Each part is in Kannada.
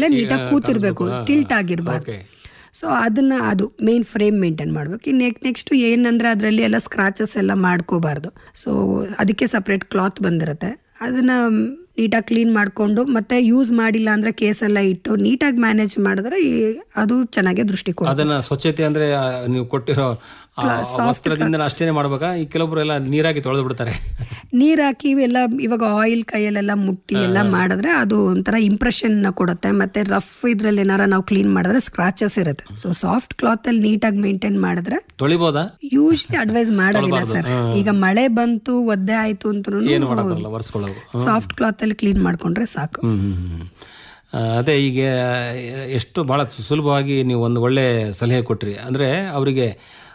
ಗಂಟ್ಲೆ ನೀಟಾಗಿ ಕೂತಿರ್ಬೇಕು ಟಿಲ್ಟ್ ಆಗಿರ್ಬಾರ್ದು ಓಕೆ ಸೊ ಅದನ್ನ ಅದು ಮೇನ್ ಫ್ರೇಮ್ ಮೇಂಟೈನ್ ಮಾಡ್ಬೇಕು ಇನ್ನು ನೆಕ್ಸ್ಟ್ ಏನಂದ್ರೆ ಅದರಲ್ಲಿ ಎಲ್ಲ ಸ್ಕ್ರಾಚಸ್ ಎಲ್ಲ ಮಾಡ್ಕೋಬಾರ್ದು ಸೊ ಅದಕ್ಕೆ ಸಪ್ರೇಟ್ ಕ್ಲಾತ್ ಬಂದಿರುತ್ತೆ ಅದನ್ನ ನೀಟಾಗಿ ಕ್ಲೀನ್ ಮಾಡಿಕೊಂಡು ಮತ್ತೆ ಯೂಸ್ ಮಾಡಿಲ್ಲ ಅಂದ್ರೆ ಕೇಸ್ ಎಲ್ಲ ಇಟ್ಟು ನೀಟಾಗಿ ಮ್ಯಾನೇಜ್ ಮಾಡಿದ್ರೆ ಈ- ಅದು ಚೆನ್ನಾಗಿ ದೃಷ್ಟಿ ಕೊಡುತ್ತೆ ಅದನ್ನ ಸ್ವಚ್ಛತೆ ಅಂದ್ರೆ ಆ, ನೀವು ಕೊಟ್ಟಿರೋ ಆ ವಸ್ತ್ರದಿಂದ ಅಷ್ಟೇನೆ ಮಾಡ್ಬೇಕಾ ಈ ಕೆಲವೊಬ್ರು ಎಲ್ಲ ನೀರಾಗಿ ತೊಳೆದು ಬಿಡ್ತಾರೆ ನೀರ್ ಹಾಕಿ ಎಲ್ಲ ಇವಾಗ ಆಯಿಲ್ ಕೈಯಲ್ಲೆಲ್ಲ ಮುಟ್ಟಿ ಎಲ್ಲ ಮಾಡಿದ್ರೆ ಅದು ಒಂಥರ ಇಂಪ್ರೆಷನ್ ಕೊಡುತ್ತೆ ಮತ್ತೆ ರಫ್ ಇದ್ರಲ್ಲಿ ಏನಾರ ನಾವು ಕ್ಲೀನ್ ಮಾಡಿದ್ರೆ ಸ್ಕ್ರಾಚಸ್ ಇರುತ್ತೆ ಸೊ ಸಾಫ್ಟ್ ಕ್ಲಾತ್ ಅಲ್ಲಿ ನೀಟಾಗಿ ಮೇಂಟೈನ್ ಮಾಡಿದ್ರೆ ತೊಳಿಬೋದಾ ಯೂಶ್ಲಿ ಅಡ್ವೈಸ್ ಮಾಡೋದಿಲ್ಲ ಸರ್ ಈಗ ಮಳೆ ಬಂತು ಒದ್ದೆ ಆಯ್ತು ಏನು ಅಂತ ಮಾಡಕ್ ಬರಲ್ಲ ಒರೆಸ್ಕೊಳ್ಳೋದು ಸಾಫ್ಟ್ ಕ್ಲಾತ್ ಅಲ್ಲಿ ಕ್ಲೀನ್ ಮಾಡ್ಕೊಂಡ್ರೆ ಸಾಕು ಹ್ಮ್ ಹ್ಮ್ ಹ್ಮ್. ಆ, ಅದೇ ಈಗ ಎಷ್ಟು ಬಹಳ ಸುಲಭವಾಗಿ ನೀವು ಒಂದು ಒಳ್ಳೆ ಸಲಹೆ ಕೊಟ್ರಿ ಅಂದ್ರೆ ಅವರಿಗೆ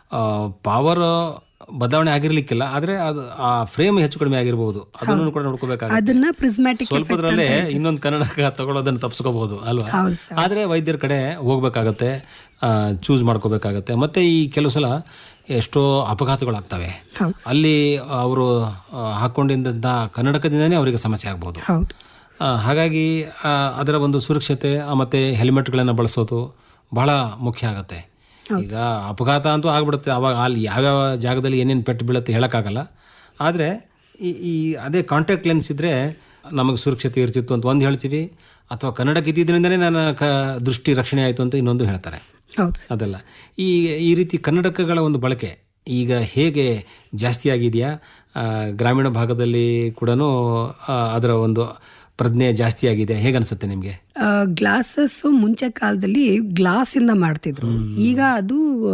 ಪವರ್ ಬದಲಾವಣೆ ಆಗಿರ್ಲಿಕ್ಕಿಲ್ಲ ಆದ್ರೆ ಅದು ಆ ಫ್ರೇಮ್ ಹೆಚ್ಚು ಕಡಿಮೆ ಆಗಿರ್ಬೋದು ಅದನ್ನು ಕೂಡ ನೋಡ್ಕೋಬೇಕಾಗುತ್ತೆ ಅದನ್ನ ಪ್ರಿಸ್ಮ್ಯಾಟಿಕ್ ಸ್ವಲ್ಪದ್ರಲ್ಲೇ ಇನ್ನೊಂದು ಕನ್ನಡಕ ತಗೊಳ್ಳೋದನ್ನ ತಪ್ಪಿಸ್ಕೋಬಹುದು ಅಲ್ವಾ ಹೌದು ಸರ್ ಆದ್ರೆ ವೈದ್ಯರ ಕಡೆ ಹೋಗ್ಬೇಕಾಗತ್ತೆ ಚೂಸ್ ಮಾಡ್ಕೋಬೇಕಾಗತ್ತೆ ಮತ್ತೆ ಈ ಕೆಲವು ಸಲ ಎಷ್ಟೋ ಅಪಘಾತಗಳಾಗ್ತವೆ ಹೌದು ಅಲ್ಲಿ ಅವರು ಹಾಕೊಂಡಿದ್ದಂಥ ಕನ್ನಡಕದಿಂದನೇ ಅವರಿಗೆ ಸಮಸ್ಯೆ ಆಗ್ಬೋದು ಹೌದು ಆ, ಹಾಗಾಗಿ ಆ, ಅದರ ಒಂದು ಸುರಕ್ಷತೆ ಆ, ಮತ್ತೆ ಹೆಲ್ಮೆಟ್ಗಳನ್ನು ಬಳಸೋದು ಬಹಳ ಮುಖ್ಯ ಆಗುತ್ತೆ ಈಗ ಅಪಘಾತ ಅಂತೂ ಆಗ್ಬಿಡುತ್ತೆ ಅವಾಗ ಅಲ್ಲಿ ಯಾವ್ಯಾವ ಜಾಗದಲ್ಲಿ ಏನೇನು ಪೆಟ್ಟು ಬೀಳುತ್ತೆ ಹೇಳೋಕ್ಕಾಗಲ್ಲ ಆದರೆ ಈ ಈ ಅದೇ ಕಾಂಟ್ಯಾಕ್ಟ್ ಲೆನ್ಸ್ ಇದ್ದರೆ ನಮಗೆ ಸುರಕ್ಷತೆ ಇರ್ತಿತ್ತು ಅಂತ ಒಂದು ಹೇಳ್ತೀವಿ ಅಥವಾ ಕನ್ನಡಕ್ಕೆ ಇದ್ದಿದ್ದರಿಂದನೇ ನನ್ನ ಕ ದೃಷ್ಟಿ ರಕ್ಷಣೆ ಆಯಿತು ಅಂತ ಇನ್ನೊಂದು ಹೇಳ್ತಾರೆ ಹೌದು ಅದಲ್ಲ ಈ ಈ ರೀತಿ ಕನ್ನಡಕಗಳ ಒಂದು ಬಳಕೆ ಈಗ ಹೇಗೆ ಜಾಸ್ತಿ ಆಗಿದೆಯಾ ಆ, ಗ್ರಾಮೀಣ ಭಾಗದಲ್ಲಿ ಕೂಡ ಅದರ ಒಂದು ಪ್ರಜ್ಞೆ ಜಾಸ್ತಿ ಆಗಿದೆ ಹೇಗನ್ಸುತ್ತೆ ನಿಮಗೆ ಗ್ಲಾಸಸ್ ಮುಂಚೆ ಕಾಲದಲ್ಲಿ ಗ್ಲಾಸ್ ಇಂದ ಮಾಡ್ತಿದ್ರು ಈಗ ಅದು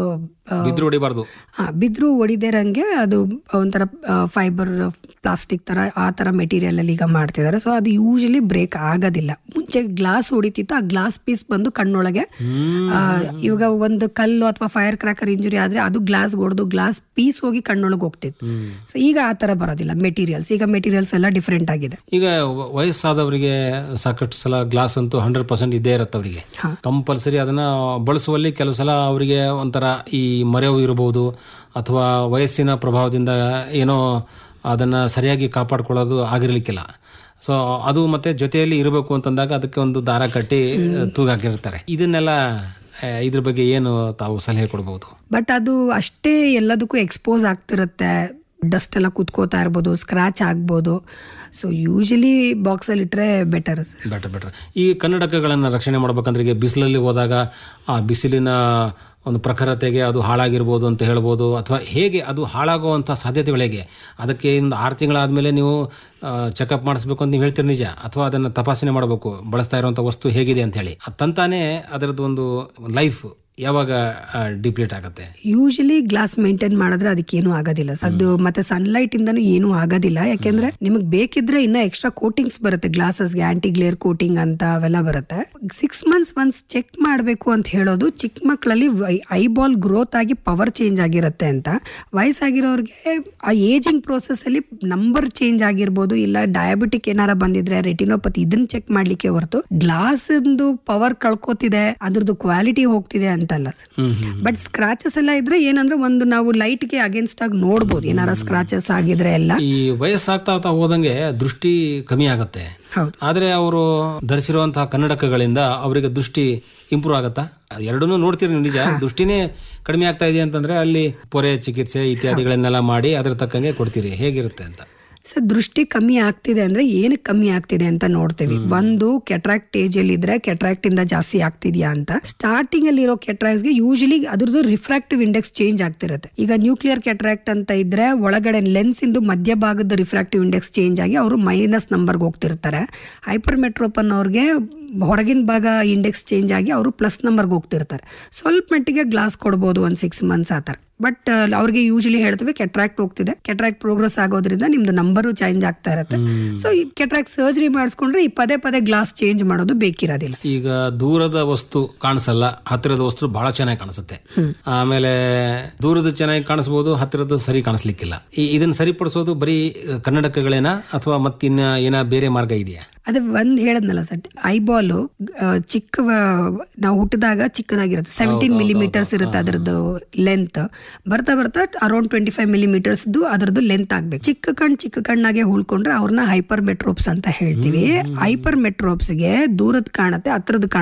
ಆ, ಬಿದ್ರು ಹೊಡಿಬಾರ್ದು ಆ, ಬಿದ್ರು ಹೊಡಿದೇರಂಗೆ ಅದು ಒಂಥರ ಫೈಬರ್ ಪ್ಲಾಸ್ಟಿಕ್ ತರ ಆ ತರ ಮೆಟೀರಿಯಲ್ ಅಲ್ಲಿ ಈಗ ಮಾಡ್ತಿದ್ದಾರೆ ಸೊ ಅದು ಯೂಶಲಿ ಬ್ರೇಕ್ ಆಗೋದಿಲ್ಲ ಮುಂಚೆ ಗ್ಲಾಸ್ ಹೊಡಿತಿತ್ತು ಆ ಗ್ಲಾಸ್ ಪೀಸ್ ಬಂದು ಕಣ್ಣೊಳಗೆ ಆ, ಇವಾಗ ಒಂದು ಕಲ್ಲು ಅಥವಾ ಫೈರ್ ಕ್ರಾಕರ್ ಇಂಜುರಿ ಆದ್ರೆ ಅದು ಗ್ಲಾಸ್ ಹೊಡೆದು ಗ್ಲಾಸ್ ಪೀಸ್ ಹೋಗಿ ಕಣ್ಣೊಳಗೆ ಹೋಗ್ತಿತ್ತು ಸೊ ಈಗ ಆ ತರ ಬರೋದಿಲ್ಲ ಮೆಟೀರಿಯಲ್ಸ್ ಈಗ ಮೆಟೀರಿಯಲ್ಸ್ ಎಲ್ಲ ಡಿಫ್ರೆಂಟ್ ಆಗಿದೆ ಈಗ ವ- ವಯಸ್ಸಾದವರಿಗೆ ಸಾಕಷ್ಟು ಸಲ ಗ್ಲಾಸ್ ಅಂತೂ ಹಂಡ್ರೆಡ್ ಪರ್ಸೆಂಟ್ ಇದ್ದೇ ಇರುತ್ತೆ ಅವರಿಗೆ ಹಾ. ಕಂಪಲ್ಸರಿ ಅದನ್ನ ಬಳಸುವಲ್ಲಿ ಕೆಲವು ಸಲ ಅವರಿಗೆ ಒಂಥರ ಈ ಮರೆವು ಇರಬಹುದು ಅಥವಾ ವಯಸ್ಸಿನ ಪ್ರಭಾವದಿಂದ ಏನೋ ಅದನ್ನ ಸರಿಯಾಗಿ ಕಾಪಾಡ್ಕೊಳ್ಳೋದು ಆಗಿರ್ಲಿಕ್ಕಿಲ್ಲ ಸೊ ಅದು ಮತ್ತೆ ಜೊತೆಯಲ್ಲಿ ಇರಬೇಕು ಅಂತಂದಾಗ ಅದಕ್ಕೆ ಒಂದು ದಾರ ಕಟ್ಟಿ ತೂಗಾಕಿರ್ತಾರೆ ಇದನ್ನೆಲ್ಲ ಆ, ಇದ್ರ ಬಗ್ಗೆ ಏನು ತಾವು ಸಲಹೆ ಕೊಡ್ಬೋದು ಬಟ್ ಅದು ಅಷ್ಟೇ ಎಲ್ಲದಕ್ಕೂ ಎಕ್ಸ್ಪೋಸ್ ಆಗ್ತಿರುತ್ತೆ ಡಸ್ಟ್ ಎಲ್ಲ ಕುತ್ಕೋತಾ ಇರ್ಬೋದು ಸ್ಕ್ರಾಚ್ ಆಗ್ಬೋದು ಸೊ ಯೂಶಲಿ ಬಾಕ್ಸಲ್ಲಿ ಇಟ್ಟರೆ ಬೆಟರ್ ಸರ್ ಬೆಟರ್ ಬೆಟರ್ ಈ ಕನ್ನಡಕಗಳನ್ನು ರಕ್ಷಣೆ ಮಾಡ್ಬೇಕಂದ್ರೆ ಈಗ ಬಿಸಿಲಲ್ಲಿ ಹೋದಾಗ ಆ ಬಿಸಿಲಿನ ಒಂದು ಪ್ರಖರತೆಗೆ ಅದು ಹಾಳಾಗಿರ್ಬೋದು ಅಂತ ಹೇಳ್ಬೋದು ಅಥವಾ ಹೇಗೆ ಅದು ಹಾಳಾಗುವಂಥ ಸಾಧ್ಯತೆಗಳು ಹೇಗೆ ಅದಕ್ಕೆ ಒಂದು ಆರು ತಿಂಗಳಾದಮೇಲೆ ನೀವು ಚೆಕಪ್ ಮಾಡಿಸ್ಬೇಕು ಅಂತ ನೀವು ಹೇಳ್ತೀರಿ ನಿಜ ಅಥವಾ ಅದನ್ನು ತಪಾಸಣೆ ಮಾಡಬೇಕು ಬಳಸ್ತಾ ಇರುವಂಥ ವಸ್ತು ಹೇಗಿದೆ ಅಂತ ಹೇಳಿ ಅದು ತಂತಾನೇ ಅದರದ್ದು ಒಂದು ಲೈಫ್ ಯಾವಾಗ ಡಿಪ್ಲೀಟ್ ಆಗುತ್ತೆ ಯೂಶಲಿ ಗ್ಲಾಸ್ ಮೇಂಟೈನ್ ಮಾಡಿದ್ರೆ ಅದಕ್ಕೇನು ಆಗೋದಿಲ್ಲ ಸರ್. ಅದು ಮತ್ತೆ ಸನ್ಲೈಟ್ ಇಂದನೂ ಏನೂ ಆಗೋದಿಲ್ಲ ಯಾಕೆಂದ್ರೆ ನಿಮಗೆ ಬೇಕಿದ್ರೆ ಇನ್ನ ಎಕ್ಸ್ಟ್ರಾ ಕೋಟಿಂಗ್ಸ್ ಬರುತ್ತೆ ಗ್ಲಾಸಸ್ಗೆ ಆಂಟಿ ಗ್ಲೇರ್ ಕೋಟಿಂಗ್ ಅಂತ ಅವೆಲ್ಲ ಬರುತ್ತೆ ಸಿಕ್ಸ್ ಮಂತ್ಸ್ ಒನ್ಸ್ ಚೆಕ್ ಮಾಡಬೇಕು ಅಂತ ಹೇಳೋದು ಚಿಕ್ಕ ಮಕ್ಕಳಲ್ಲಿ ಐಬಾಲ್ ಗ್ರೋತ್ ಆಗಿ ಪವರ್ ಚೇಂಜ್ ಆಗಿರುತ್ತೆ ಅಂತ ವಯಸ್ಸಾಗಿರೋರಿಗೆ ಆ ಏಜಿಂಗ್ ಪ್ರೋಸೆಸ್ ಅಲ್ಲಿ ನಂಬರ್ ಚೇಂಜ್ ಆಗಿರ್ಬೋದು ಇಲ್ಲ ಡಯಾಬಿಟಿಕ್ ಏನಾರ ಬಂದಿದ್ರೆ ರೆಟಿನೋಪತಿ ಇದನ್ನ ಚೆಕ್ ಮಾಡ್ಲಿಕ್ಕೆ ಹೊರತು ಗ್ಲಾಸ್ ಪವರ್ ಕಳ್ಕೊತಿದೆ ಅದ್ರದ್ದು ಕ್ವಾಲಿಟಿ ಹೋಗ್ತಿದೆ ಅಂತಲ್ಲ ಸರ್ ಹ್ಮ್ ಹ್ಮ್ ಬಟ್ ಸ್ಕ್ರಾಚಸ್ ಎಲ್ಲ ಇದ್ರೆ ಏನಂದ್ರೆ ಒಂದು ನಾವು ಲೈಟ್ ಗೆ ಅಗೇನ್ಸ್ಟ್ ಆಗಿ ನೋಡ್ಬೋದು ಏನಾರ ಸ್ಕ್ರಾಚಸ್ ಆಗಿದ್ರೆ ಎಲ್ಲ ಈ ವಯಸ್ಸಾಗ್ತಾ ಹೋದಂಗೆ ದೃಷ್ಟಿ ಕಮ್ಮಿ ಆಗುತ್ತೆ ಹೌದು ಆದ್ರೆ ಅವರು ಧರಿಸಿರುವಂತಹ ಕನ್ನಡಕಗಳಿಂದ ಅವರಿಗೆ ದೃಷ್ಟಿ ಇಂಪ್ರೂವ್ ಆಗತ್ತಾ ಎರಡನ್ನೂ ನೋಡ್ತೀರಿ ನೀವು ನಿಜ ದೃಷ್ಟಿನೇ ಕಡಿಮೆ ಆಗ್ತಾ ಇದೆ ಅಂತಂದ್ರೆ ಅಲ್ಲಿ ಪೊರೆ ಚಿಕಿತ್ಸೆ ಇತ್ಯಾದಿಗಳನ್ನೆಲ್ಲ ಮಾಡಿ ಅದ್ರ ತಕ್ಕಂಗೆ ಕೊಡ್ತೀರಿ ಹೇಗಿರುತ್ತೆ ಅಂತ ಸೊ ದೃಷ್ಟಿ ಕಮ್ಮಿ ಆಗ್ತಿದೆ ಅಂದ್ರೆ ಏನಕ್ಕೆ ಕಮ್ಮಿ ಆಗ್ತಿದೆ ಅಂತ ನೋಡ್ತೀವಿ ಒಂದು ಕೆಟ್ರಾಕ್ಟ್ ಏಜ್ ಅಲ್ಲಿ ಇದ್ರೆ ಕೆಟ್ರಾಕ್ಟ್ ಇಂದ ಜಾಸ್ತಿ ಆಗ್ತಿದ್ಯಾ ಅಂತ ಸ್ಟಾರ್ಟಿಂಗ್ ಅಲ್ಲಿ ಇರೋ ಕೆಟ್ರಾಕ್ಸ್ ಗೆ ಯೂಶಲಿ ಅದ್ರದ್ದು ರಿಫ್ರಾಕ್ಟಿವ್ ಇಂಡೆಕ್ಸ್ ಚೇಂಜ್ ಆಗ್ತಿರುತ್ತೆ ಈಗ ನ್ಯೂಕ್ಲಿಯರ್ ಕೆಟ್ರಾಕ್ಟ್ ಅಂತ ಇದ್ರೆ ಒಳಗಡೆ ಲೆನ್ಸ್ ಇಂದು ಮಧ್ಯಭಾಗದ ರಿಫ್ರಾಕ್ಟಿವ್ ಇಂಡೆಕ್ಸ್ ಚೇಂಜ್ ಆಗಿ ಅವರು ಮೈನಸ್ ನಂಬರ್ಗೆ ಹೋಗ್ತಿರ್ತಾರೆ ಹೈಪರ್ ಮೆಟ್ರೋಪನ್ ಅವ್ರಿಗೆ ಹೊರಗಿನ ಭಾಗ ಇಂಡೆಕ್ಸ್ ಚೇಂಜ್ ಆಗಿ ಅವರು ಪ್ಲಸ್ ನಂಬರ್ಗೆ ಹೋಗ್ತಿರ್ತಾರೆ ಸ್ವಲ್ಪ ಮಟ್ಟಿಗೆ ಗ್ಲಾಸ್ ಕೊಡ್ಬೋದು ಒಂದು ಸಿಕ್ಸ್ ಮಂತ್ಸ್ ಆ ಥರ ಬಟ್ ಅವ್ರಿಗೆ ಯೂಶಲಿ ಹೇಳ್ತೀವಿ ಕೆಟ್ರಾಕ್ಟ್ ಹೋಗ್ತಿದೆ ಕೆಟ್ರಾಕ್ಟ್ ಪ್ರೋಗ್ರೆಸ್ ಆಗೋದ್ರಿಂದ ನಿಮ್ದು ನಂಬರು ಚೇಂಜ್ ಆಗ್ತಾ ಇರುತ್ತೆ ಸೊ ಈ ಕೆಟ್ರಾಕ್ಟ್ ಸರ್ಜರಿ ಮಾಡಿಸ್ಕೊಂಡ್ರೆ ಈ ಪದೇ ಪದೇ ಗ್ಲಾಸ್ ಚೇಂಜ್ ಮಾಡೋದು ಬೇಕಿರೋದಿಲ್ಲ ಈಗ ದೂರದ ವಸ್ತು ಕಾಣಿಸಲ್ಲ ಹತ್ತಿರದ ವಸ್ತು ಬಹಳ ಚೆನ್ನಾಗಿ ಕಾಣಿಸುತ್ತೆ ಆಮೇಲೆ ದೂರದ ಚೆನ್ನಾಗಿ ಕಾಣಿಸ್ಬೋದು ಹತ್ತಿರದ ಸರಿ ಕಾಣಿಸ್ಲಿಕ್ಕಿಲ್ಲ ಈ ಇದನ್ನ ಸರಿಪಡಿಸೋದು ಬರೀ ಕನ್ನಡಕಗಳೇನಾ ಅಥವಾ ಮತ್ತಿನ್ನ ಏನ ಬೇರೆ ಮಾರ್ಗ ಇದೆಯಾ ಅದೇ ಒಂದ್ ಹೇಳದ್ನಲ್ಲ ಸರ್ ಐಬಾಲು ಚಿಕ್ಕ ನಾವು ಹುಟ್ಟಿದಾಗ ಚಿಕ್ಕದಾಗಿರುತ್ತೆ ಸೆವೆಂಟೀನ್ ಮಿಲಿಮೀಟರ್ಸ್ ಇರುತ್ತೆ ಅದರದ್ದು ಲೆಂತ್ ಬರ್ತಾ ಬರ್ತಾ ಅರೌಂಡ್ ಟ್ವೆಂಟಿ ಫೈವ್ ಮಿಲಿಮೀಟರ್ಸ್ದು ಅದರದ್ದು ಲೆಂತ್ ಆಗ್ಬೇಕು ಚಿಕ್ಕ ಕಣ್ ಚಿಕ್ಕ ಕಣ್ಣಾಗೆ ಉಳ್ಕೊಂಡ್ರೆ ಅವ್ರನ್ನ ಹೈಪರ್ ಮೆಟ್ರೋಪ್ಸ್ ಅಂತ ಹೇಳ್ತೀವಿ ಹೈಪರ್ ಮೆಟ್ರೋಪ್ಸ್ಗೆ ದೂರದ್ ಕಾಣುತ್ತೆ ಹತ್ರದ ಕಾಣುತ್ತೆ